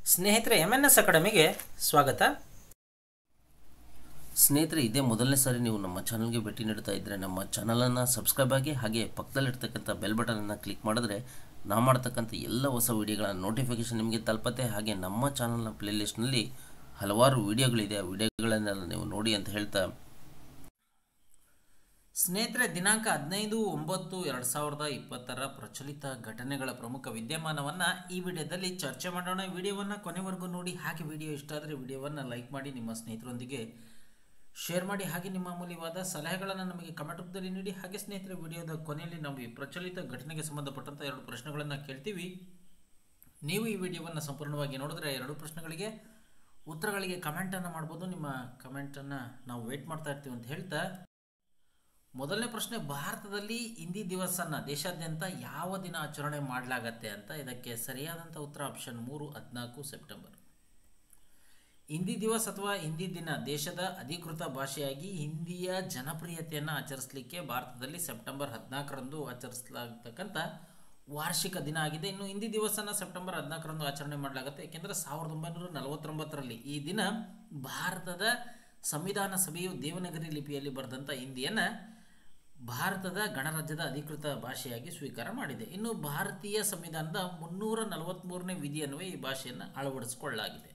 ಸ್ನೇಹಿತರೆ M N S ಅಕಾಡೆಮಿಗೆ ಸ್ವಾಗತ ಸ್ನೇಹಿತರೆ ಇದೇ ಮೊದಲನೇ ಸಾರಿ ನೀವು ನಮ್ಮ ಚಾನಲ್ಗೆ ಭೇಟಿ ನೀಡ್ತಾ ಇದ್ದರೆ ನಮ್ಮ ಚಾನಲನ್ನು ಸಬ್ಸ್ಕ್ರೈಬ್ ಆಗಿ ಹಾಗೆ ಪಕ್ಕದಲ್ಲಿರ್ತಕ್ಕಂಥ ಬೆಲ್ ಬಟನನ್ನು ಕ್ಲಿಕ್ ಮಾಡಿದ್ರೆ ನಾವು ಮಾಡ್ತಕ್ಕಂಥ ಎಲ್ಲ ಹೊಸ ವಿಡಿಯೋಗಳ ನೋಟಿಫಿಕೇಷನ್ ನಿಮಗೆ ತಲುಪತ್ತೆ ಹಾಗೆ ನಮ್ಮ ಚಾನಲ್ನ ಪ್ಲೇಲಿಸ್ಟ್ನಲ್ಲಿ ಹಲವಾರು ವಿಡಿಯೋಗಳಿದೆ ಆ ವಿಡಿಯೋಗಳನ್ನೆಲ್ಲ ನೀವು ನೋಡಿ ಅಂತ ಹೇಳ್ತಾ ಸ್ನೇಹಿತರೆ ದಿನಾಂಕ ಹದಿನೈದು ಒಂಬತ್ತು ಎರಡು ಸಾವಿರದ ಇಪ್ಪತ್ತರ ಪ್ರಚಲಿತ ಘಟನೆಗಳ ಪ್ರಮುಖ ವಿದ್ಯಮಾನವನ್ನು ಈ ವಿಡಿಯೋದಲ್ಲಿ ಚರ್ಚೆ ಮಾಡೋಣ ವಿಡಿಯೋವನ್ನು ಕೊನೆವರೆಗೂ ನೋಡಿ ಹಾಗೆ ವಿಡಿಯೋ ಇಷ್ಟ ಆದರೆ ವಿಡಿಯೋವನ್ನು ಲೈಕ್ ಮಾಡಿ ನಿಮ್ಮ ಸ್ನೇಹಿತರೊಂದಿಗೆ ಶೇರ್ ಮಾಡಿ ಹಾಗೆ ನಿಮ್ಮ ಅಮೂಲ್ಯವಾದ ಸಲಹೆಗಳನ್ನು ನಮಗೆ ಕಮೆಂಟ್ ರೂಪದಲ್ಲಿ ನೀಡಿ ಹಾಗೆ ಸ್ನೇಹಿತರೆ ವಿಡಿಯೋದ ಕೊನೆಯಲ್ಲಿ ನಾವು ಈ ಪ್ರಚಲಿತ ಘಟನೆಗೆ ಸಂಬಂಧಪಟ್ಟಂಥ ಎರಡು ಪ್ರಶ್ನೆಗಳನ್ನು ಕೇಳ್ತೀವಿ ನೀವು ಈ ವಿಡಿಯೋವನ್ನು ಸಂಪೂರ್ಣವಾಗಿ ನೋಡಿದ್ರೆ ಎರಡು ಪ್ರಶ್ನೆಗಳಿಗೆ ಉತ್ತರಗಳಿಗೆ ಕಮೆಂಟನ್ನು ಮಾಡ್ಬೋದು ನಿಮ್ಮ ಕಮೆಂಟನ್ನು ನಾವು ವೇಟ್ ಮಾಡ್ತಾ ಇರ್ತೀವಿ ಅಂತ ಹೇಳ್ತಾ ಮೊದಲನೇ ಪ್ರಶ್ನೆ ಭಾರತದಲ್ಲಿ ಹಿಂದಿ ದಿವಸನ ದೇಶಾದ್ಯಂತ ಯಾವ ದಿನ ಆಚರಣೆ ಮಾಡಲಾಗತ್ತೆ ಅಂತ ಇದಕ್ಕೆ ಸರಿಯಾದಂಥ ಉತ್ತರ ಆಪ್ಷನ್ ಮೂರು ಹದಿನಾಲ್ಕು ಸೆಪ್ಟೆಂಬರ್ ಹಿಂದಿ ದಿವಸ್ ಅಥವಾ ಹಿಂದಿ ದಿನ ದೇಶದ ಅಧಿಕೃತ ಭಾಷೆಯಾಗಿ ಹಿಂದಿಯ ಜನಪ್ರಿಯತೆಯನ್ನು ಆಚರಿಸಲಿಕ್ಕೆ ಭಾರತದಲ್ಲಿ ಸೆಪ್ಟೆಂಬರ್ ಹದಿನಾಲ್ಕರಂದು ಆಚರಿಸಲಾಗತಕ್ಕಂಥ ವಾರ್ಷಿಕ ದಿನ ಆಗಿದೆ ಇನ್ನು ಹಿಂದಿ ದಿವಸನ ಸೆಪ್ಟೆಂಬರ್ ಹದಿನಾಲ್ಕರಂದು ಆಚರಣೆ ಮಾಡಲಾಗುತ್ತೆ ಏಕೆಂದರೆ ಸಾವಿರದ ಒಂಬೈನೂರ ನಲವತ್ತೊಂಬತ್ತರಲ್ಲಿ ಈ ದಿನ ಭಾರತದ ಸಂವಿಧಾನ ಸಭೆಯು ದೇವನಗರಿ ಲಿಪಿಯಲ್ಲಿ ಬರೆದಂಥ ಹಿಂದಿಯನ್ನು ಭಾರತದ ಗಣರಾಜ್ಯದ ಅಧಿಕೃತ ಭಾಷೆಯಾಗಿ ಸ್ವೀಕಾರ ಮಾಡಿದೆ ಇನ್ನು ಭಾರತೀಯ ಸಂವಿಧಾನದ ಮುನ್ನೂರ ನಲವತ್ತ್ಮೂರನೇ ವಿಧಿಯನ್ವಯ ಈ ಭಾಷೆಯನ್ನು ಅಳವಡಿಸಿಕೊಳ್ಳಲಾಗಿದೆ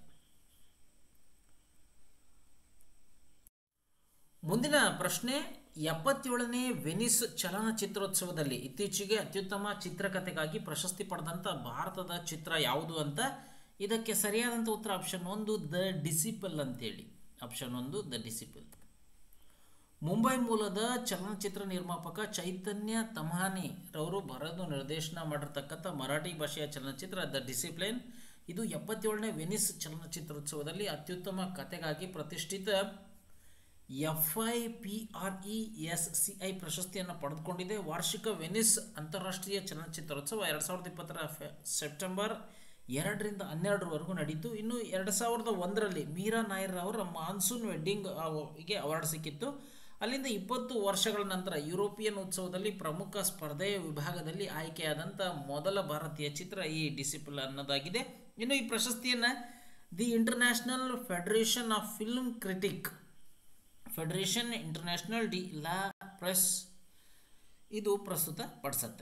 ಮುಂದಿನ ಪ್ರಶ್ನೆ ಎಪ್ಪತ್ತೇಳನೇ ವೆನಿಸ್ ಚಲನಚಿತ್ರೋತ್ಸವದಲ್ಲಿ ಇತ್ತೀಚೆಗೆ ಅತ್ಯುತ್ತಮ ಚಿತ್ರಕಥೆಗಾಗಿ ಪ್ರಶಸ್ತಿ ಪಡೆದಂಥ ಭಾರತದ ಚಿತ್ರ ಯಾವುದು ಅಂತ ಇದಕ್ಕೆ ಸರಿಯಾದಂಥ ಉತ್ತರ ಆಪ್ಷನ್ ಒಂದು ದ ಡಿಸಿಪಲ್ ಅಂತೇಳಿ ಆಪ್ಷನ್ ಒಂದು ದ ಡಿಸಿಪಲ್ ಮುಂಬೈ ಮೂಲದ ಚಲನಚಿತ್ರ ನಿರ್ಮಾಪಕ ಚೈತನ್ಯ ತಮ್ಹಾನಿ ರವರು ಬರೆದು ನಿರ್ದೇಶನ ಮಾಡಿರ್ತಕ್ಕಂಥ ಮರಾಠಿ ಭಾಷೆಯ ಚಲನಚಿತ್ರ ದ ಡಿಸಿಪ್ಲಿನ್ ಇದು ಎಪ್ಪತ್ತೇಳನೇ ವೆನಿಸ್ ಚಲನಚಿತ್ರೋತ್ಸವದಲ್ಲಿ ಅತ್ಯುತ್ತಮ ಕಥೆಗಾಗಿ ಪ್ರತಿಷ್ಠಿತ F I P R E S C I ಪ್ರಶಸ್ತಿಯನ್ನು ಪಡೆದುಕೊಂಡಿದೆ ವಾರ್ಷಿಕ ವೆನಿಸ್ ಅಂತಾರಾಷ್ಟ್ರೀಯ ಚಲನಚಿತ್ರೋತ್ಸವ ಎರಡು ಸಾವಿರದ ಇಪ್ಪತ್ತರ ಫೆ ಸೆಪ್ಟೆಂಬರ್ ಎರಡರಿಂದ ಹನ್ನೆರಡರವರೆಗೂ ನಡೀತು ಇನ್ನು ಎರಡು ಸಾವಿರದ ಒಂದರಲ್ಲಿ ಮೀರಾ ನಾಯರ್ ಅವರ ಮಾನ್ಸೂನ್ ವೆಡ್ಡಿಂಗ್ ಗೆ ಅವಾರ್ಡ್ ಸಿಕ್ಕಿತ್ತು ಅಲ್ಲಿಂದ ಇಪ್ಪತ್ತು ವರ್ಷಗಳ ನಂತರ ಯುರೋಪಿಯನ್ ಉತ್ಸವದಲ್ಲಿ ಪ್ರಮುಖ ಸ್ಪರ್ಧೆಯ ವಿಭಾಗದಲ್ಲಿ ಆಯ್ಕೆಯಾದಂಥ ಮೊದಲ ಭಾರತೀಯ ಚಿತ್ರ ಈ ಡಿಸಿಪ್ಲ್ ಅನ್ನೋದಾಗಿದೆ ಇನ್ನು ಈ ಪ್ರಶಸ್ತಿಯನ್ನು the international federation of film critic federation international de la press ಇದು ಪ್ರಸ್ತುತ ಪಡಿಸುತ್ತೆ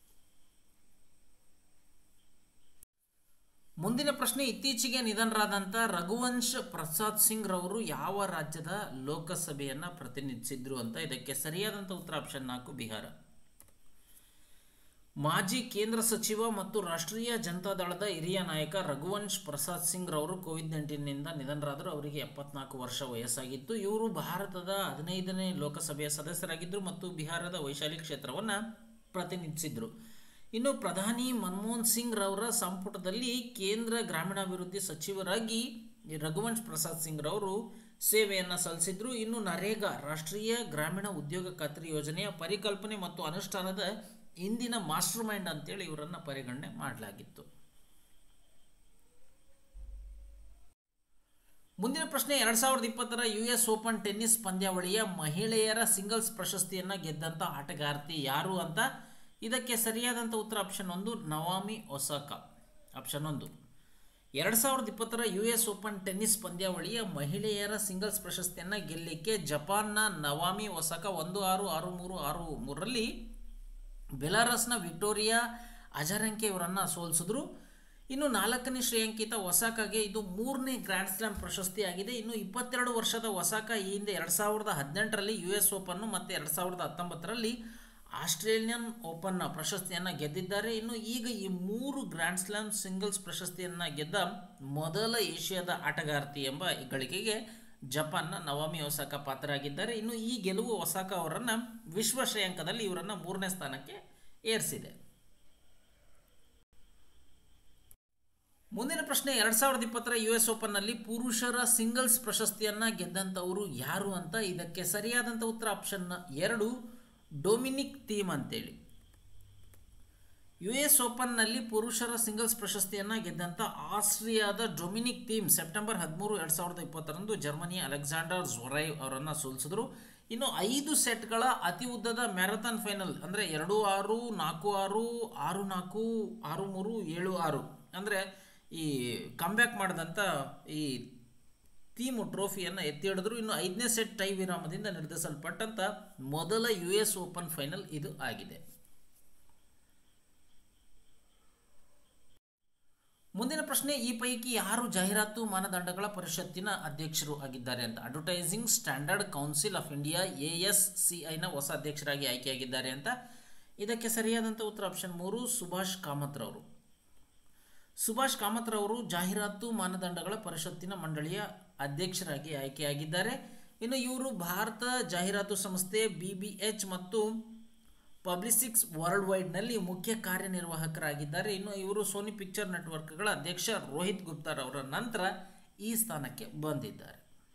ಮುಂದಿನ ಪ್ರಶ್ನೆ ಇತ್ತೀಚೆಗೆ ನಿಧನರಾದಂಥ ರಘುವಂಶ್ ಪ್ರಸಾದ್ ಸಿಂಗ್ ರವರು ಯಾವ ರಾಜ್ಯದ ಲೋಕಸಭೆಯನ್ನು ಪ್ರತಿನಿಧಿಸಿದ್ರು ಅಂತ ಇದಕ್ಕೆ ಸರಿಯಾದಂಥ ಉತ್ತರ ಆಪ್ಷನ್ ನಾಲ್ಕು ಬಿಹಾರ ಮಾಜಿ ಕೇಂದ್ರ ಸಚಿವ ಮತ್ತು ರಾಷ್ಟ್ರೀಯ ಜನತಾದಳದ ಹಿರಿಯ ನಾಯಕ ರಘುವಂಶ್ ಪ್ರಸಾದ್ ಸಿಂಗ್ ರವರು ಕೋವಿಡ್ ನೈನ್ಟೀನ್ನಿಂದ ನಿಧನರಾದರು ಅವರಿಗೆ ಎಪ್ಪತ್ನಾಲ್ಕು ವರ್ಷ ವಯಸ್ಸಾಗಿತ್ತು ಇವರು ಭಾರತದ ಹದಿನೈದನೇ ಲೋಕಸಭೆಯ ಸದಸ್ಯರಾಗಿದ್ದರು ಮತ್ತು ಬಿಹಾರದ ವೈಶಾಲಿ ಕ್ಷೇತ್ರವನ್ನು ಪ್ರತಿನಿಧಿಸಿದರು ಇನ್ನು ಪ್ರಧಾನಿ ಮನಮೋಹನ್ ಸಿಂಗ್ ರವರ ಸಂಪುಟದಲ್ಲಿ ಕೇಂದ್ರ ಗ್ರಾಮೀಣಾಭಿವೃದ್ಧಿ ಸಚಿವರಾಗಿ ರಘುವಂಶ್ ಪ್ರಸಾದ್ ಸಿಂಗ್ ರವರು ಸೇವೆಯನ್ನು ಸಲ್ಲಿಸಿದ್ರು ಇನ್ನು ನರೇಗಾ ರಾಷ್ಟ್ರೀಯ ಗ್ರಾಮೀಣ ಉದ್ಯೋಗ ಖಾತ್ರಿ ಯೋಜನೆಯ ಪರಿಕಲ್ಪನೆ ಮತ್ತು ಅನುಷ್ಠಾನದ ಇಂದಿನ ಮಾಸ್ಟರ್ ಮೈಂಡ್ ಅಂತೇಳಿ ಇವರನ್ನು ಪರಿಗಣನೆ ಮಾಡಲಾಗಿತ್ತು ಮುಂದಿನ ಪ್ರಶ್ನೆ ಎರಡು ಸಾವಿರದ ಇಪ್ಪತ್ತರ ಯು ಎಸ್ ಓಪನ್ ಟೆನ್ನಿಸ್ ಪಂದ್ಯಾವಳಿಯ ಮಹಿಳೆಯರ ಸಿಂಗಲ್ಸ್ ಪ್ರಶಸ್ತಿಯನ್ನು ಗೆದ್ದಂಥ ಆಟಗಾರ್ತಿ ಯಾರು ಅಂತ ಇದಕ್ಕೆ ಸರಿಯಾದಂಥ ಉತ್ತರ ಆಪ್ಷನ್ ಒಂದು ನವಾಮಿ ಒಸಾಕಾ ಆಪ್ಷನ್ ಒಂದು ಎರಡು ಸಾವಿರದ ಇಪ್ಪತ್ತರ ಯು ಎಸ್ ಓಪನ್ ಟೆನ್ನಿಸ್ ಪಂದ್ಯಾವಳಿಯ ಮಹಿಳೆಯರ ಸಿಂಗಲ್ಸ್ ಪ್ರಶಸ್ತಿಯನ್ನು ಗೆಲ್ಲಲಿಕ್ಕೆ ಜಪಾನ್ನ ನವಾಮಿ ಒಸಾಕಾ ಒಂದು ಆರು ಆರು ಮೂರು ಆರು ಮೂರರಲ್ಲಿ ಬೆಲಾರಸ್ನ ವಿಕ್ಟೋರಿಯಾ ಅಜರಂಕೆ ಇವರನ್ನು ಸೋಲಿಸಿದ್ರು ಇನ್ನು ನಾಲ್ಕನೇ ಶ್ರೇಯಾಂಕಿತ ಒಸಾಕಾಗೆ ಇದು ಮೂರನೇ ಗ್ರ್ಯಾಂಡ್ ಸ್ಲಾಮ್ ಪ್ರಶಸ್ತಿ ಆಗಿದೆ ಇನ್ನು ಇಪ್ಪತ್ತೆರಡು ವರ್ಷದ ಒಸಾಕಾ ಈ ಹಿಂದೆ ಎರಡು ಸಾವಿರದ ಹದಿನೆಂಟರಲ್ಲಿ ಯು ಎಸ್ ಓಪನ್ನು ಮತ್ತು ಎರಡು ಸಾವಿರದ ಹತ್ತೊಂಬತ್ತರಲ್ಲಿ ಆಸ್ಟ್ರೇಲಿಯನ್ ಓಪನ್ನ ಪ್ರಶಸ್ತಿಯನ್ನು ಗೆದ್ದಿದ್ದಾರೆ ಇನ್ನು ಈಗ ಈ ಮೂರು ಗ್ರ್ಯಾಂಡ್ ಸ್ಲಾಮ್ ಸಿಂಗಲ್ಸ್ ಪ್ರಶಸ್ತಿಯನ್ನು ಗೆದ್ದ ಮೊದಲ ಏಷ್ಯಾದ ಆಟಗಾರ್ತಿ ಎಂಬ ಗಳಿಕೆಗೆ ಜಪಾನ್ನ ನವಾಮಿ ಒಸಾಕ ಪಾತ್ರರಾಗಿದ್ದಾರೆ ಇನ್ನು ಈ ಗೆಲುವು ಒಸಾಕ ಅವರನ್ನು ವಿಶ್ವ ಶ್ರೇಯಾಂಕದಲ್ಲಿ ಇವರನ್ನು ಮೂರನೇ ಸ್ಥಾನಕ್ಕೆ ಏರಿಸಿದೆ ಮುಂದಿನ ಪ್ರಶ್ನೆ ಎರಡು ಸಾವಿರದ ಇಪ್ಪತ್ತರ ಯು ಎಸ್ ಓಪನ್ನಲ್ಲಿ ಪುರುಷರ ಸಿಂಗಲ್ಸ್ ಪ್ರಶಸ್ತಿಯನ್ನು ಗೆದ್ದಂಥವರು ಯಾರು ಅಂತ ಇದಕ್ಕೆ ಸರಿಯಾದಂಥ ಉತ್ತರ ಆಪ್ಷನ್ ಎರಡು ಡೊಮಿನಿಕ್ ಥೀಮ್ ಅಂತೇಳಿ ಯು ಎಸ್ ಓಪನ್ನಲ್ಲಿ ಪುರುಷರ ಸಿಂಗಲ್ಸ್ ಪ್ರಶಸ್ತಿಯನ್ನು ಗೆದ್ದಂಥ ಆಸ್ಟ್ರಿಯಾದ ಡೊಮಿನಿಕ್ ಥೀಮ್ ಸೆಪ್ಟೆಂಬರ್ ಹದಿಮೂರು ಎರಡು ಸಾವಿರದ ಇಪ್ಪತ್ತರಂದು ಜರ್ಮನಿಯ ಅಲೆಕ್ಸಾಂಡರ್ ಝೊರೈವ್ ಅವರನ್ನು ಸೋಲಿಸಿದ್ರು ಇನ್ನು ಐದು ಸೆಟ್ಗಳ ಅತಿ ಉದ್ದದ ಮ್ಯಾರಥಾನ್ ಫೈನಲ್ ಅಂದರೆ ಎರಡು ಆರು ನಾಲ್ಕು ಆರು ಆರು ನಾಲ್ಕು ಆರು ಮೂರು ಏಳು ಆರು ಅಂದರೆ ಈ ಕಮ್ಬ್ಯಾಕ್ ಮಾಡಿದಂಥ ಈ ತೀಮು ಟ್ರೋಫಿಯನ್ನು ಎತ್ತಿ ಹಿಡಿದ್ರು ಇನ್ನು ಐದನೇ ಸೆಟ್ ಟೈ ವಿರಾಮದಿಂದ ನಿರ್ಧರಿಸಲ್ಪಟ್ಟಂಥ ಮೊದಲ ಯು ಎಸ್ ಓಪನ್ ಫೈನಲ್ ಇದು ಆಗಿದೆ ಮುಂದಿನ ಪ್ರಶ್ನೆ ಈ ಪೈಕಿ ಯಾರು ಜಾಹೀರಾತು ಮಾನದಂಡಗಳ ಪರಿಷತ್ತಿನ ಅಧ್ಯಕ್ಷರು ಆಗಿದ್ದಾರೆ ಅಂತ advertising standard council of India A S C ಐನ ಹೊಸ ಅಧ್ಯಕ್ಷರಾಗಿ ಆಯ್ಕೆಯಾಗಿದ್ದಾರೆ ಅಂತ ಇದಕ್ಕೆ ಸರಿಯಾದಂಥ ಉತ್ತರ ಆಪ್ಷನ್ ಮೂರು ಸುಭಾಷ್ ಕಾಮತ್ರವರು ಸುಭಾಷ್ ಕಾಮತ್ರವರು ಜಾಹೀರಾತು ಮಾನದಂಡಗಳ ಪರಿಷತ್ತಿನ ಮಂಡಳಿಯ ಅಧ್ಯಕ್ಷರಾಗಿ ಆಯ್ಕೆಯಾಗಿದ್ದಾರೆ ಇನ್ನು ಇವರು ಭಾರತ ಜಾಹೀರಾತು ಸಂಸ್ಥೆ ಬಿ ಬಿ ಎಚ್ ಮತ್ತು ಪಬ್ಲಿಸಿಕ್ಸ್ ವರ್ಲ್ಡ್ ವೈಡ್ನಲ್ಲಿ ಮುಖ್ಯ ಕಾರ್ಯನಿರ್ವಾಹಕರಾಗಿದ್ದಾರೆ ಇನ್ನು ಇವರು ಸೋನಿ ಪಿಕ್ಚರ್ ನೆಟ್ವರ್ಕ್ಗಳ ಅಧ್ಯಕ್ಷ ರೋಹಿತ್ ಗುಪ್ತಾರ್ ಅವರ ನಂತರ ಈ ಸ್ಥಾನಕ್ಕೆ ಬಂದಿದ್ದಾರೆ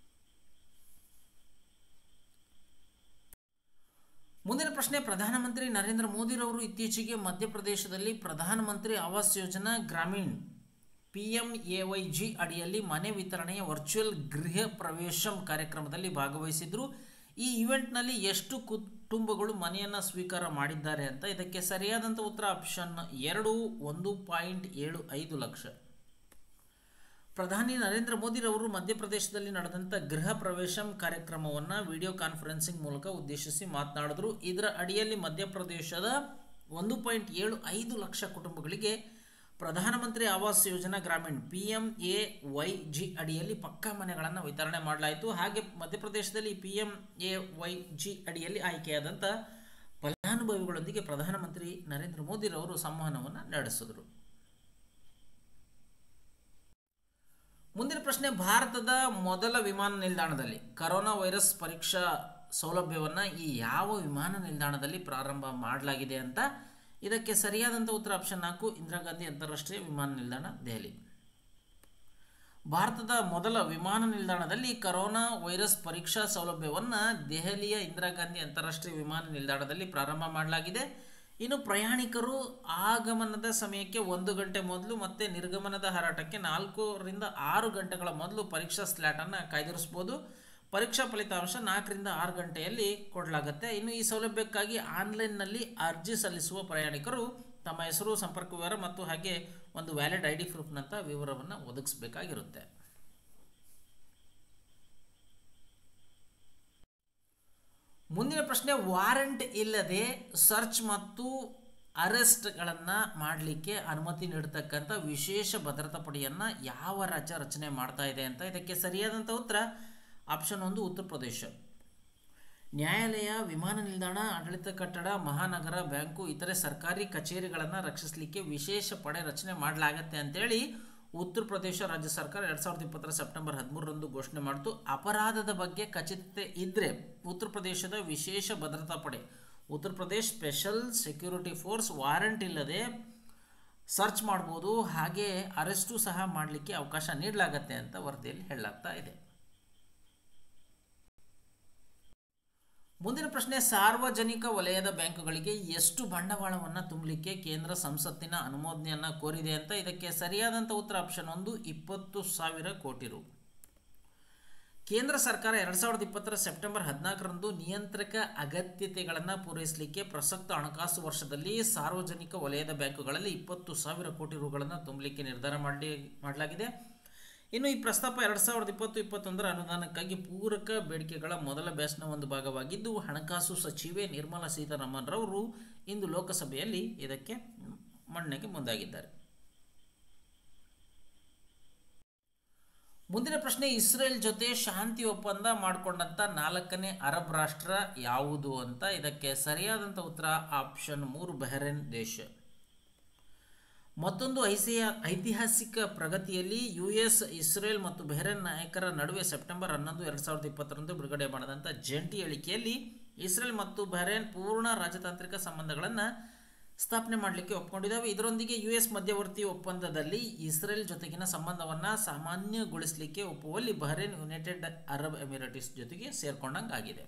ಮುಂದಿನ ಪ್ರಶ್ನೆ ಪ್ರಧಾನಮಂತ್ರಿ ನರೇಂದ್ರ ಮೋದಿರವರು ಇತ್ತೀಚೆಗೆ ಮಧ್ಯಪ್ರದೇಶದಲ್ಲಿ Pradhanmantri Awas Yojana Gramin P M A Y G ಅಡಿಯಲ್ಲಿ ಮನೆ ವಿತರಣೆಯ ವರ್ಚುವಲ್ ಗೃಹ ಪ್ರವೇಶಂ ಕಾರ್ಯಕ್ರಮದಲ್ಲಿ ಭಾಗವಹಿಸಿದ್ರು ಈ ಇವೆಂಟ್ನಲ್ಲಿ ಎಷ್ಟು ಕುಟುಂಬಗಳು ಮನೆಯನ್ನು ಸ್ವೀಕಾರ ಮಾಡಿದ್ದಾರೆ ಅಂತ ಇದಕ್ಕೆ ಸರಿಯಾದಂಥ ಉತ್ತರ ಆಪ್ಷನ್ ಎರಡು ಒಂದು ಪಾಯಿಂಟ್ ಏಳು ಐದು ಲಕ್ಷ ಪ್ರಧಾನಿ ನರೇಂದ್ರ ಮೋದಿರವರು ಮಧ್ಯಪ್ರದೇಶದಲ್ಲಿ ನಡೆದಂಥ ಗೃಹ ಪ್ರವೇಶಂ ಕಾರ್ಯಕ್ರಮವನ್ನು ವಿಡಿಯೋ ಕಾನ್ಫರೆನ್ಸಿಂಗ್ ಮೂಲಕ ಉದ್ದೇಶಿಸಿ ಮಾತನಾಡಿದ್ರು ಇದರ ಅಡಿಯಲ್ಲಿ ಮಧ್ಯಪ್ರದೇಶದ ಒಂದು ಪಾಯಿಂಟ್ ಏಳು ಐದು ಲಕ್ಷ ಕುಟುಂಬಗಳಿಗೆ Pradhanmantri Awas Yojana Gramin P M A Y G ಅಡಿಯಲ್ಲಿ ಪಕ್ಕಾ ಮನೆಗಳನ್ನು ವಿತರಣೆ ಮಾಡಲಾಯಿತು ಹಾಗೆ ಮಧ್ಯಪ್ರದೇಶದಲ್ಲಿ P M A Y G ಅಡಿಯಲ್ಲಿ ಆಯ್ಕೆಯಾದಂಥ ಫಲಾನುಭವಿಗಳೊಂದಿಗೆ ಪ್ರಧಾನಮಂತ್ರಿ ನರೇಂದ್ರ ಮೋದಿರವರು ಸಂವಹನವನ್ನು ನಡೆಸಿದರು ಮುಂದಿನ ಪ್ರಶ್ನೆ ಭಾರತದ ಮೊದಲ ವಿಮಾನ ನಿಲ್ದಾಣದಲ್ಲಿ ಕರೋನಾ ವೈರಸ್ ಪರೀಕ್ಷಾ ಸೌಲಭ್ಯವನ್ನು ಈ ಯಾವ ವಿಮಾನ ನಿಲ್ದಾಣದಲ್ಲಿ ಪ್ರಾರಂಭ ಮಾಡಲಾಗಿದೆ ಅಂತ ಇದಕ್ಕೆ ಸರಿಯಾದಂಥ ಉತ್ತರ ಆಪ್ಷನ್ ನಾಲ್ಕು ಇಂದಿರಾ ಗಾಂಧಿ ಅಂತಾರಾಷ್ಟ್ರೀಯ ವಿಮಾನ ನಿಲ್ದಾಣ ದೆಹಲಿ ಭಾರತದ ಮೊದಲ ವಿಮಾನ ನಿಲ್ದಾಣದಲ್ಲಿ ಕರೋನಾ ವೈರಸ್ ಪರೀಕ್ಷಾ ಸೌಲಭ್ಯವನ್ನು ದೆಹಲಿಯ ಇಂದಿರಾ ಗಾಂಧಿ ಅಂತಾರಾಷ್ಟ್ರೀಯ ವಿಮಾನ ನಿಲ್ದಾಣದಲ್ಲಿ ಪ್ರಾರಂಭ ಮಾಡಲಾಗಿದೆ ಇನ್ನು ಪ್ರಯಾಣಿಕರು ಆಗಮನದ ಸಮಯಕ್ಕೆ ಒಂದು ಗಂಟೆ ಮೊದಲು ಮತ್ತು ನಿರ್ಗಮನದ ಹಾರಾಟಕ್ಕೆ ನಾಲ್ಕರಿಂದ ಆರು ಗಂಟೆಗಳ ಮೊದಲು ಪರೀಕ್ಷಾ ಸ್ಲ್ಯಾಟನ್ನು ಕಾಯ್ದಿರಿಸ್ಬೋದು ಪರೀಕ್ಷಾ ಫಲಿತಾಂಶ ನಾಲ್ಕರಿಂದ ಆರು ಗಂಟೆಯಲ್ಲಿ ಕೊಡಲಾಗುತ್ತೆ ಇನ್ನು ಈ ಸೌಲಭ್ಯಕ್ಕಾಗಿ ಆನ್ಲೈನ್ನಲ್ಲಿ ಅರ್ಜಿ ಸಲ್ಲಿಸುವ ಪ್ರಯಾಣಿಕರು ತಮ್ಮ ಹೆಸರು ಸಂಪರ್ಕ ವಿವರ ಮತ್ತು ಹಾಗೆ ಒಂದು ವ್ಯಾಲಿಡ್ ಐ ಡಿ ಪ್ರೂಫ್ನಂಥ ವಿವರವನ್ನು ಒದಗಿಸಬೇಕಾಗಿರುತ್ತೆ ಮುಂದಿನ ಪ್ರಶ್ನೆ ವಾರಂಟ್ ಇಲ್ಲದೆ ಸರ್ಚ್ ಮತ್ತು ಅರೆಸ್ಟ್ಗಳನ್ನು ಮಾಡಲಿಕ್ಕೆ ಅನುಮತಿ ನೀಡತಕ್ಕಂಥ ವಿಶೇಷ ಭದ್ರತಾ ಪಡೆಯನ್ನು ಯಾವ ರಾಜ್ಯ ರಚನೆ ಮಾಡ್ತಾ ಇದೆ ಅಂತ ಇದಕ್ಕೆ ಸರಿಯಾದಂಥ ಉತ್ತರ ಆಪ್ಷನ್ ಒಂದು ಉತ್ತರ ಪ್ರದೇಶ ನ್ಯಾಯಾಲಯ ವಿಮಾನ ನಿಲ್ದಾಣ ಆಡಳಿತ ಕಟ್ಟಡ ಮಹಾನಗರ ಬ್ಯಾಂಕು ಇತರೆ ಸರ್ಕಾರಿ ಕಚೇರಿಗಳನ್ನು ರಕ್ಷಿಸಲಿಕ್ಕೆ ವಿಶೇಷ ಪಡೆ ರಚನೆ ಮಾಡಲಾಗತ್ತೆ ಅಂತೇಳಿ ಉತ್ತರ ಪ್ರದೇಶ ರಾಜ್ಯ ಸರ್ಕಾರ ಎರಡು ಸಾವಿರದ ಇಪ್ಪತ್ತರ ಸೆಪ್ಟೆಂಬರ್ ಹದಿಮೂರರಂದು ಘೋಷಣೆ ಮಾಡಿತು ಅಪರಾಧದ ಬಗ್ಗೆ ಖಚಿತತೆ ಇದ್ದರೆ ಉತ್ತರ ಪ್ರದೇಶದ ವಿಶೇಷ ಭದ್ರತಾ ಪಡೆ Uttar Pradesh special security force warrant ಇಲ್ಲದೆ ಸರ್ಚ್ ಮಾಡ್ಬೋದು ಹಾಗೆ ಅರೆಸ್ಟು ಸಹ ಮಾಡಲಿಕ್ಕೆ ಅವಕಾಶ ನೀಡಲಾಗತ್ತೆ ಅಂತ ವರದಿಯಲ್ಲಿ ಹೇಳಲಾಗ್ತಾ ಇದೆ ಮುಂದಿನ ಪ್ರಶ್ನೆ ಸಾರ್ವಜನಿಕ ವಲಯದ ಬ್ಯಾಂಕುಗಳಿಗೆ ಎಷ್ಟು ಬಂಡವಾಳವನ್ನು ತುಂಬಲಿಕ್ಕೆ ಕೇಂದ್ರ ಸಂಸತ್ತಿನ ಅನುಮೋದನೆಯನ್ನು ಕೋರಿದೆ ಅಂತ ಇದಕ್ಕೆ ಸರಿಯಾದಂಥ ಉತ್ತರ ಆಪ್ಷನ್ ಒಂದು ಇಪ್ಪತ್ತು ಸಾವಿರ ಕೋಟಿ ರು ಕೇಂದ್ರ ಸರ್ಕಾರ ಎರಡು ಸಾವಿರದ ಇಪ್ಪತ್ತರ ಸೆಪ್ಟೆಂಬರ್ ಹದಿನಾಲ್ಕರಂದು ನಿಯಂತ್ರಕ ಅಗತ್ಯತೆಗಳನ್ನು ಪೂರೈಸಲಿಕ್ಕೆ ಪ್ರಸಕ್ತ ಹಣಕಾಸು ವರ್ಷದಲ್ಲಿ ಸಾರ್ವಜನಿಕ ವಲಯದ ಬ್ಯಾಂಕುಗಳಲ್ಲಿ ಇಪ್ಪತ್ತು ಸಾವಿರ ಕೋಟಿ ರುಗಳನ್ನು ತುಂಬಲಿಕ್ಕೆ ನಿರ್ಧಾರ ಮಾಡಿ ಮಾಡಲಾಗಿದೆ ಇನ್ನು ಈ ಪ್ರಸ್ತಾಪ ಎರಡು ಸಾವಿರದ ಇಪ್ಪತ್ತು ಇಪ್ಪತ್ತೊಂದರ ಅನುದಾನಕ್ಕಾಗಿ ಪೂರಕ ಬೇಡಿಕೆಗಳ ಮೊದಲ ಬ್ಯಾಚ್ನ ಒಂದು ಭಾಗವಾಗಿದ್ದು ಹಣಕಾಸು ಸಚಿವೆ ನಿರ್ಮಲಾ ಸೀತಾರಾಮನ್ ರವರು ಇಂದು ಲೋಕಸಭೆಯಲ್ಲಿ ಇದಕ್ಕೆ ಮನ್ನಣೆಗೆ ಮುಂದಾಗಿದ್ದಾರೆ ಮುಂದಿನ ಪ್ರಶ್ನೆ ಇಸ್ರೇಲ್ ಜೊತೆ ಶಾಂತಿ ಒಪ್ಪಂದ ಮಾಡಿಕೊಂಡಂಥ ನಾಲ್ಕನೇ ಅರಬ್ ರಾಷ್ಟ್ರ ಯಾವುದು ಅಂತ ಇದಕ್ಕೆ ಸರಿಯಾದಂಥ ಉತ್ತರ ಆಪ್ಷನ್ ಮೂರು ಬೆಹರೇನ್ ದೇಶ ಮತ್ತೊಂದು ಐಸಿಯ ಐತಿಹಾಸಿಕ ಪ್ರಗತಿಯಲ್ಲಿ ಯು ಎಸ್ ಇಸ್ರೇಲ್ ಮತ್ತು ಬೆಹರೇನ್ ನಾಯಕರ ನಡುವೆ ಸೆಪ್ಟೆಂಬರ್ ಹನ್ನೊಂದು ಎರಡು ಸಾವಿರದ ಇಪ್ಪತ್ತರಂದು ಬಿಡುಗಡೆ ಮಾಡಿದಂಥ ಜಂಟಿ ಹೇಳಿಕೆಯಲ್ಲಿ ಇಸ್ರೇಲ್ ಮತ್ತು ಬೆಹರೇನ್ ಪೂರ್ಣ ರಾಜತಾಂತ್ರಿಕ ಸಂಬಂಧಗಳನ್ನು ಸ್ಥಾಪನೆ ಮಾಡಲಿಕ್ಕೆ ಒಪ್ಕೊಂಡಿದ್ದಾವೆ ಇದರೊಂದಿಗೆ ಯು ಎಸ್ ಮಧ್ಯವರ್ತಿ ಒಪ್ಪಂದದಲ್ಲಿ ಇಸ್ರೇಲ್ ಜೊತೆಗಿನ ಸಂಬಂಧವನ್ನು ಸಾಮಾನ್ಯಗೊಳಿಸಲಿಕ್ಕೆ ಒಪ್ಪುವಲ್ಲಿ ಬಹರೇನ್ ಯುನೈಟೆಡ್ ಅರಬ್ ಎಮಿರೇಟಿಸ್ ಜೊತೆಗೆ ಸೇರ್ಕೊಂಡಂಗಾಗಿದೆ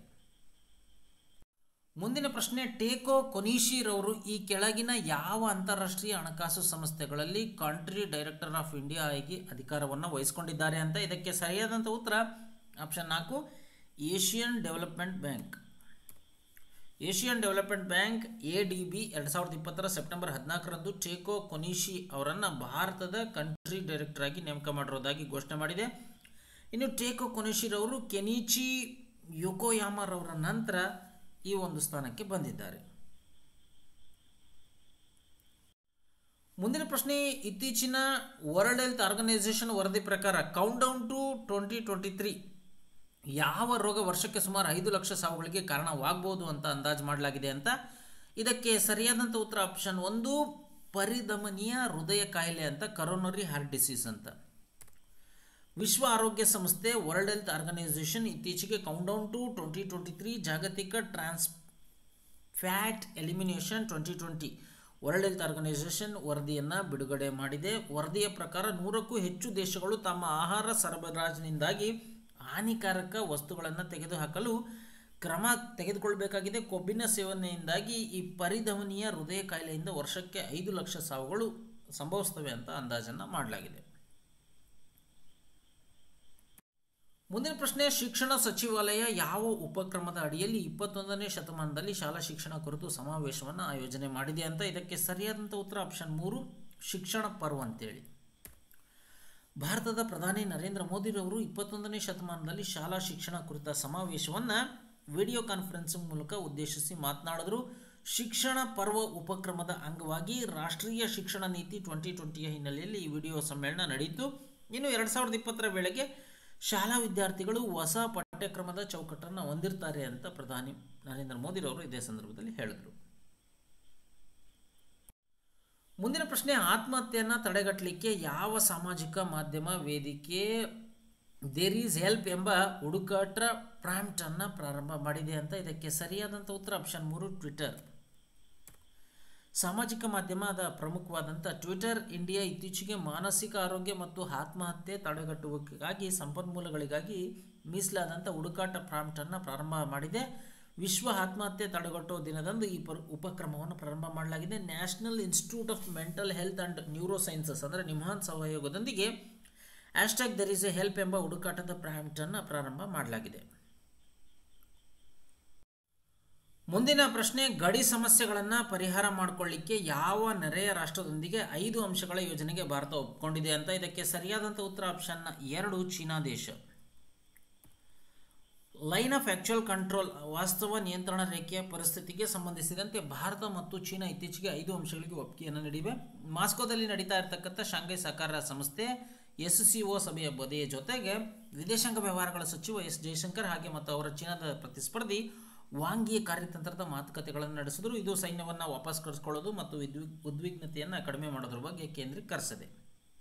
ಮುಂದಿನ ಪ್ರಶ್ನೆ ಟೇಕೋ ಕೊನೀಶಿರವರು ಈ ಕೆಳಗಿನ ಯಾವ ಅಂತಾರಾಷ್ಟ್ರೀಯ ಹಣಕಾಸು ಸಂಸ್ಥೆಗಳಲ್ಲಿ ಕಂಟ್ರಿ ಡೈರೆಕ್ಟರ್ ಆಫ್ ಇಂಡಿಯಾ ಆಗಿ ಅಧಿಕಾರವನ್ನು ವಹಿಸಿಕೊಂಡಿದ್ದಾರೆ ಅಂತ ಇದಕ್ಕೆ ಸರಿಯಾದಂಥ ಉತ್ತರ ಆಪ್ಷನ್ ನಾಲ್ಕು Asian development bank Asian development bank A D B ಎರಡು ಸಾವಿರದ ಇಪ್ಪತ್ತರ ಸೆಪ್ಟೆಂಬರ್ ಹದಿನಾಲ್ಕರಂದು ಟೇಕೋ ಕೊನಿಶಿ ಅವರನ್ನು ಭಾರತದ ಕಂಟ್ರಿ ಡೈರೆಕ್ಟರ್ ಆಗಿ ನೇಮಕ ಮಾಡಿರೋದಾಗಿ ಘೋಷಣೆ ಮಾಡಿದೆ ಇನ್ನು ಟೇಕೋ ಕೊನಿಶಿರವರು ಕೆನಿಚಿ ಯೋಕೋಯಾಮರವರ ನಂತರ ಈ ಒಂದು ಸ್ಥಾನಕ್ಕೆ ಬಂದಿದ್ದಾರೆ ಮುಂದಿನ ಪ್ರಶ್ನೆ ಇತ್ತೀಚಿನ ವರ್ಲ್ಡ್ ಹೆಲ್ತ್ ಆರ್ಗನೈಸೇಷನ್ ವರದಿ ಪ್ರಕಾರ count down to twenty twenty three ಯಾವ ರೋಗ ವರ್ಷಕ್ಕೆ ಸುಮಾರು ಐದು ಲಕ್ಷ ಸಾವುಗಳಿಗೆ ಕಾರಣವಾಗಬಹುದು ಅಂತ ಅಂದಾಜು ಮಾಡಲಾಗಿದೆ ಅಂತ ಇದಕ್ಕೆ ಸರಿಯಾದಂಥ ಉತ್ತರ ಆಪ್ಷನ್ ಒಂದು ಪರಿಧಮನಿಯ ಹೃದಯ ಕಾಯಿಲೆ ಅಂತ ಕರೋನರಿ ಹಾರ್ಟ್ ಡಿಸೀಸ್ ಅಂತ ವಿಶ್ವ ಆರೋಗ್ಯ ಸಂಸ್ಥೆ ವರ್ಲ್ಡ್ ಹೆಲ್ತ್ ಆರ್ಗನೈಸೇಷನ್ ಇತ್ತೀಚೆಗೆ countdown to twenty twenty three ಜಾಗತಿಕ trans fat elimination twenty twenty world health organisation ವರದಿಯನ್ನು ಬಿಡುಗಡೆ ಮಾಡಿದೆ ವರದಿಯ ಪ್ರಕಾರ ನೂರಕ್ಕೂ ಹೆಚ್ಚು ದೇಶಗಳು ತಮ್ಮ ಆಹಾರ ಸರಬರಾಜಿನಿಂದಾಗಿ ಹಾನಿಕಾರಕ ವಸ್ತುಗಳನ್ನು ತೆಗೆದುಹಾಕಲು ಕ್ರಮ ತೆಗೆದುಕೊಳ್ಬೇಕಾಗಿದೆ ಕೊಬ್ಬಿನ ಸೇವನೆಯಿಂದಾಗಿ ಈ ಪರಿಧಮನಿಯ ಹೃದಯ ಕಾಯಿಲೆಯಿಂದ ವರ್ಷಕ್ಕೆ ಐದು ಲಕ್ಷ ಸಾವುಗಳು ಸಂಭವಿಸ್ತವೆ ಅಂತ ಅಂದಾಜನ್ನು ಮಾಡಲಾಗಿದೆ ಮುಂದಿನ ಪ್ರಶ್ನೆ ಶಿಕ್ಷಣ ಸಚಿವಾಲಯ ಯಾವ ಉಪಕ್ರಮದ ಅಡಿಯಲ್ಲಿ ಇಪ್ಪತ್ತೊಂದನೇ ಶತಮಾನದಲ್ಲಿ ಶಾಲಾ ಶಿಕ್ಷಣ ಕುರಿತು ಸಮಾವೇಶವನ್ನು ಆಯೋಜನೆ ಮಾಡಿದೆ ಅಂತ ಇದಕ್ಕೆ ಸರಿಯಾದಂಥ ಉತ್ತರ ಆಪ್ಷನ್ ಮೂರು ಶಿಕ್ಷಣ ಪರ್ವ ಅಂತೇಳಿ ಭಾರತದ ಪ್ರಧಾನಿ ನರೇಂದ್ರ ಮೋದಿರವರು ಇಪ್ಪತ್ತೊಂದನೇ ಶತಮಾನದಲ್ಲಿ ಶಾಲಾ ಶಿಕ್ಷಣ ಕುರಿತ ಸಮಾವೇಶವನ್ನು ವಿಡಿಯೋ ಕಾನ್ಫರೆನ್ಸಿಂಗ್ ಮೂಲಕ ಉದ್ದೇಶಿಸಿ ಮಾತನಾಡಿದರು ಶಿಕ್ಷಣ ಪರ್ವ ಉಪಕ್ರಮದ ಅಂಗವಾಗಿ ರಾಷ್ಟ್ರೀಯ ಶಿಕ್ಷಣ ನೀತಿ ಟ್ವೆಂಟಿ ಟ್ವೆಂಟಿಯ ಹಿನ್ನೆಲೆಯಲ್ಲಿ ಈ ವಿಡಿಯೋ ಸಮ್ಮೇಳನ ನಡೆಯಿತು ಇನ್ನು ಎರಡು ಸಾವಿರದ ಇಪ್ಪತ್ತರ ವೇಳೆಗೆ ಶಾಲಾ ವಿದ್ಯಾರ್ಥಿಗಳು ಹೊಸ ಪಠ್ಯಕ್ರಮದ ಚೌಕಟ್ಟನ್ನು ಹೊಂದಿರ್ತಾರೆ ಅಂತ ಪ್ರಧಾನಿ ನರೇಂದ್ರ ಮೋದಿರವರು ಇದೇ ಸಂದರ್ಭದಲ್ಲಿ ಹೇಳಿದರು ಮುಂದಿನ ಪ್ರಶ್ನೆ ಆತ್ಮಹತ್ಯೆಯನ್ನು ತಡೆಗಟ್ಟಲಿಕ್ಕೆ ಯಾವ ಸಾಮಾಜಿಕ ಮಾಧ್ಯಮ ವೇದಿಕೆ ದೇರ್ ಈಸ್ ಹೆಲ್ಪ್ ಎಂಬ ಹುಡುಕಾಟ ಪ್ರಾಂಪ್ಟನ್ನು ಪ್ರಾರಂಭ ಮಾಡಿದೆ ಅಂತ ಇದಕ್ಕೆ ಸರಿಯಾದಂಥ ಉತ್ತರ ಆಪ್ಷನ್ ಮೂರು ಟ್ವಿಟರ್ ಸಾಮಾಜಿಕ ಮಾಧ್ಯಮದ ಪ್ರಮುಖವಾದಂಥ ಟ್ವಿಟರ್ ಇಂಡಿಯಾ ಇತ್ತೀಚೆಗೆ ಮಾನಸಿಕ ಆರೋಗ್ಯ ಮತ್ತು ಆತ್ಮಹತ್ಯೆ ತಡೆಗಟ್ಟುವಿಕೆಗಾಗಿ ಸಂಪನ್ಮೂಲಗಳಿಗಾಗಿ ಮೀಸಲಾದಂಥ ಹುಡುಕಾಟ ಪ್ರಾಂಪ್ಟನ್ನು ಪ್ರಾರಂಭ ಮಾಡಿದೆ ವಿಶ್ವ ಆತ್ಮಹತ್ಯೆ ತಡೆಗಟ್ಟುವ ದಿನದಂದು ಈ ಪರ್ ಉಪಕ್ರಮವನ್ನು ಪ್ರಾರಂಭ ಮಾಡಲಾಗಿದೆ national institute of mental health and neuro sciences ಅಂದರೆ ನಿಮ್ಹಾನ್ ಸಹಯೋಗದೊಂದಿಗೆ hashtag there is a help ಎಂಬ ಹುಡುಕಾಟದ ಪ್ರಾಂಪ್ಟನ್ನು ಪ್ರಾರಂಭ ಮಾಡಲಾಗಿದೆ ಮುಂದಿನ ಪ್ರಶ್ನೆ ಗಡಿ ಸಮಸ್ಯೆಗಳನ್ನು ಪರಿಹಾರ ಮಾಡಿಕೊಳ್ಳಿಕ್ಕೆ ಯಾವ ನೆರೆಯ ರಾಷ್ಟ್ರದೊಂದಿಗೆ ಐದು ಅಂಶಗಳ ಯೋಜನೆಗೆ ಭಾರತ ಒಪ್ಕೊಂಡಿದೆ ಅಂತ ಇದಕ್ಕೆ ಸರಿಯಾದಂಥ ಉತ್ತರ ಆಪ್ಷನ್ ಎರಡು ಚೀನಾ ದೇಶ ಲೈನ್ ಆಫ್ ಆ್ಯಕ್ಚುಯಲ್ ಕಂಟ್ರೋಲ್ ವಾಸ್ತವ ನಿಯಂತ್ರಣ ರೇಖೆಯ ಪರಿಸ್ಥಿತಿಗೆ ಸಂಬಂಧಿಸಿದಂತೆ ಭಾರತ ಮತ್ತು ಚೀನಾ ಇತ್ತೀಚೆಗೆ ಐದು ಅಂಶಗಳಿಗೆ ಒಪ್ಪಿಗೆಯನ್ನು ನೀಡಿವೆ ಮಾಸ್ಕೋದಲ್ಲಿ ನಡೀತಾ ಇರತಕ್ಕಂಥ ಶಾಂಘೈ ಸಹಕಾರ ಸಂಸ್ಥೆ ಎಸ್ ಸಿ ಒ ಸಭೆಯ ಬದೆಯ ಜೊತೆಗೆ ವಿದೇಶಾಂಗ ವ್ಯವಹಾರಗಳ ಸಚಿವ ಎಸ್ ಜಯಶಂಕರ್ ಹಾಗೆ ಮತ್ತು ಅವರ ಚೀನಾದ ಪ್ರತಿಸ್ಪರ್ಧಿ ವಾಂಗಿಯ ಕಾರ್ಯತಂತ್ರದ ಮಾತುಕತೆಗಳನ್ನು ನಡೆಸಿದ್ರು ಇದು ಸೈನ್ಯವನ್ನು ವಾಪಸ್ ಕರೆಸ್ಕೊಳ್ಳೋದು ಮತ್ತು ವಿದ್ವಿ ಉದ್ವಿಗ್ನತೆಯನ್ನು ಕಡಿಮೆ ಮಾಡೋದ್ರ ಬಗ್ಗೆ ಕೇಂದ್ರೀಕರಿಸಿದೆ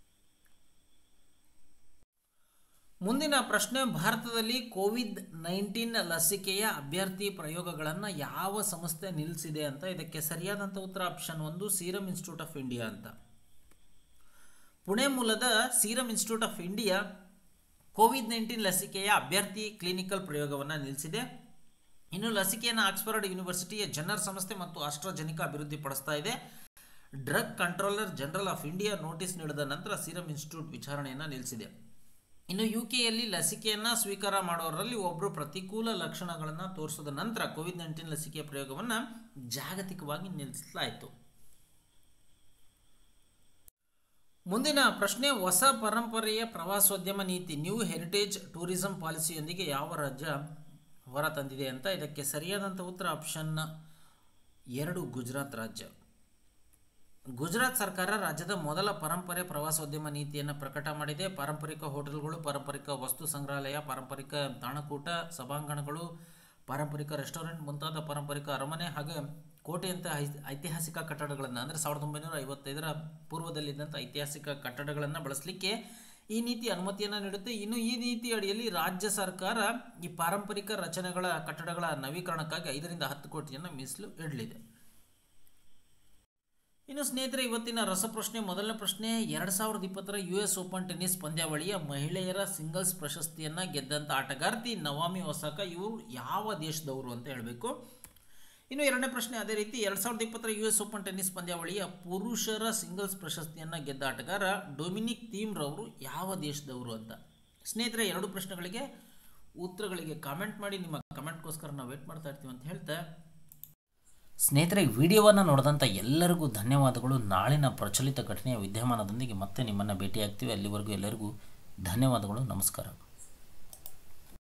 ಮುಂದಿನ ಪ್ರಶ್ನೆ ಭಾರತದಲ್ಲಿ ಕೋವಿಡ್ ನೈನ್ಟೀನ್ ಲಸಿಕೆಯ ಅಭ್ಯರ್ಥಿ ಪ್ರಯೋಗಗಳನ್ನು ಯಾವ ಸಂಸ್ಥೆ ನಿಲ್ಲಿಸಿದೆ ಅಂತ ಇದಕ್ಕೆ ಸರಿಯಾದಂಥ ಉತ್ತರ ಆಪ್ಷನ್ ಒಂದು ಸೀರಮ್ ಇನ್ಸ್ಟಿಟ್ಯೂಟ್ ಆಫ್ ಇಂಡಿಯಾ ಅಂತ ಪುಣೆ ಮೂಲದ serum institute of India COVID nineteen ಲಸಿಕೆಯ ಅಭ್ಯರ್ಥಿ ಕ್ಲಿನಿಕಲ್ ಪ್ರಯೋಗವನ್ನು ನಿಲ್ಲಿಸಿದೆ ಇನ್ನು ಲಸಿಕೆಯನ್ನು ಆಕ್ಸ್ಫರ್ಡ್ ಯುನಿವರ್ಸಿಟಿಯ ಜನರ್ ಸಂಸ್ಥೆ ಮತ್ತು ಆಸ್ಟ್ರಾಜೆನಿಕಾ ಅಭಿವೃದ್ಧಿಪಡಿಸ್ತಾ ಇದೆ drug controller general of India notice ನೀಡಿದ ನಂತರ ಸೀರಮ್ ಇನ್ಸ್ಟಿಟ್ಯೂಟ್ ವಿಚಾರಣೆಯನ್ನು ನಿಲ್ಲಿಸಿದೆ ಇನ್ನು ಯು ಕೆಯಲ್ಲಿ ಲಸಿಕೆಯನ್ನು ಸ್ವೀಕಾರ ಮಾಡೋರಲ್ಲಿ ಒಬ್ಬರು ಪ್ರತಿಕೂಲ ಲಕ್ಷಣಗಳನ್ನು ತೋರಿಸಿದ ನಂತರ ಕೋವಿಡ್ ನೈನ್ಟೀನ್ ಲಸಿಕೆಯ ಪ್ರಯೋಗವನ್ನು ಜಾಗತಿಕವಾಗಿ ನಿಲ್ಲಿಸಲಾಯಿತು ಮುಂದಿನ ಪ್ರಶ್ನೆ ಹೊಸ ಪರಂಪರೆಯ ಪ್ರವಾಸೋದ್ಯಮ ನೀತಿ ನ್ಯೂ ಹೆರಿಟೇಜ್ ಟೂರಿಸಂ ಪಾಲಿಸಿಯೊಂದಿಗೆ ಯಾವ ರಾಜ್ಯ ಹೊರ ತಂದಿದೆ ಅಂತ ಇದಕ್ಕೆ ಸರಿಯಾದಂಥ ಉತ್ತರ ಆಪ್ಷನ್ ಎರಡು ಗುಜರಾತ್ ರಾಜ್ಯ ಗುಜರಾತ್ ಸರ್ಕಾರ ರಾಜ್ಯದ ಮೊದಲ ಪರಂಪರೆ ಪ್ರವಾಸೋದ್ಯಮ ನೀತಿಯನ್ನು ಪ್ರಕಟ ಮಾಡಿದೆ ಪಾರಂಪರಿಕ ಹೋಟೆಲ್ಗಳು ಪಾರಂಪರಿಕ ವಸ್ತು ಸಂಗ್ರಹಾಲಯ ಪಾರಂಪರಿಕ ತಾಣಕೂಟ ಸಭಾಂಗಣಗಳು ಪಾರಂಪರಿಕ ರೆಸ್ಟೋರೆಂಟ್ ಮುಂತಾದ ಪಾರಂಪರಿಕ ಅರಮನೆ ಹಾಗೆ ಕೋಟೆಯಂಥ ಐ- ಐತಿಹಾಸಿಕ ಕಟ್ಟಡಗಳನ್ನು ಅಂದರೆ ಸಾವಿರದ ಒಂಬೈನೂರ ಐವತ್ತೈದರ ಪೂರ್ವದಲ್ಲಿದ್ದಂಥ ಐತಿಹಾಸಿಕ ಕಟ್ಟಡಗಳನ್ನು ಬಳಸಲಿಕ್ಕೆ ಈ ನೀತಿ ಅನುಮತಿಯನ್ನು ನೀಡುತ್ತೆ ಇನ್ನು ಈ ನೀತಿ ಅಡಿಯಲ್ಲಿ ರಾಜ್ಯ ಸರ್ಕಾರ ಈ ಪಾರಂಪರಿಕ ರಚನೆಗಳ ಕಟ್ಟಡಗಳ ನವೀಕರಣಕ್ಕಾಗಿ ಐದರಿಂದ ಹತ್ತು ಕೋಟಿಯನ್ನು ಮೀಸಲು ಇಡಲಿದೆ ಇನ್ನು ಸ್ನೇಹಿತರೆ ಇವತ್ತಿನ ರಸಪ್ರಶ್ನೆ ಮೊದಲನೇ ಪ್ರಶ್ನೆ ಎರಡು ಸಾವಿರದ ಇಪ್ಪತ್ತರ ಯು ಎಸ್ ಓಪನ್ ಟೆನ್ನಿಸ್ ಪಂದ್ಯಾವಳಿಯ ಮಹಿಳೆಯರ ಸಿಂಗಲ್ಸ್ ಪ್ರಶಸ್ತಿಯನ್ನು ಗೆದ್ದಂಥ ಆಟಗಾರ್ತಿ ನವಾಮಿ ಒಸಾಕ ಇವರು ಯಾವ ದೇಶದವರು ಅಂತ ಹೇಳಬೇಕು ಇನ್ನು ಎರಡನೇ ಪ್ರಶ್ನೆ ಅದೇ ರೀತಿ ಎರಡು ಸಾವಿರದ ಇಪ್ಪತ್ತರ ಯು ಎಸ್ ಓಪನ್ ಟೆನ್ನಿಸ್ ಪಂದ್ಯಾವಳಿಯ ಪುರುಷರ ಸಿಂಗಲ್ಸ್ ಪ್ರಶಸ್ತಿಯನ್ನು ಗೆದ್ದ ಆಟಗಾರ ಡೊಮಿನಿಕ್ ಥೀಮ್ರವರು ಯಾವ ದೇಶದವರು ಅಂತ ಸ್ನೇಹಿತರೆ ಎರಡು ಪ್ರಶ್ನೆಗಳಿಗೆ ಉತ್ತರಗಳಿಗೆ ಕಾಮೆಂಟ್ ಮಾಡಿ ನಿಮ್ಮ ಕಮೆಂಟ್ಗೋಸ್ಕರ ನಾವು ವೇಟ್ ಮಾಡ್ತಾ ಇರ್ತೀವಿ ಅಂತ ಹೇಳ್ತಾ ಸ್ನೇಹಿತರೆ ವಿಡಿಯೋವನ್ನು ನೋಡಿದಂಥ ಎಲ್ಲರಿಗೂ ಧನ್ಯವಾದಗಳು ನಾಳಿನ ಪ್ರಚಲಿತ ಘಟನೆಯ ವಿದ್ಯಮಾನದೊಂದಿಗೆ ಮತ್ತೆ ನಿಮ್ಮನ್ನು ಭೇಟಿಯಾಗ್ತೀವಿ ಅಲ್ಲಿವರೆಗೂ ಎಲ್ಲರಿಗೂ ಧನ್ಯವಾದಗಳು ನಮಸ್ಕಾರ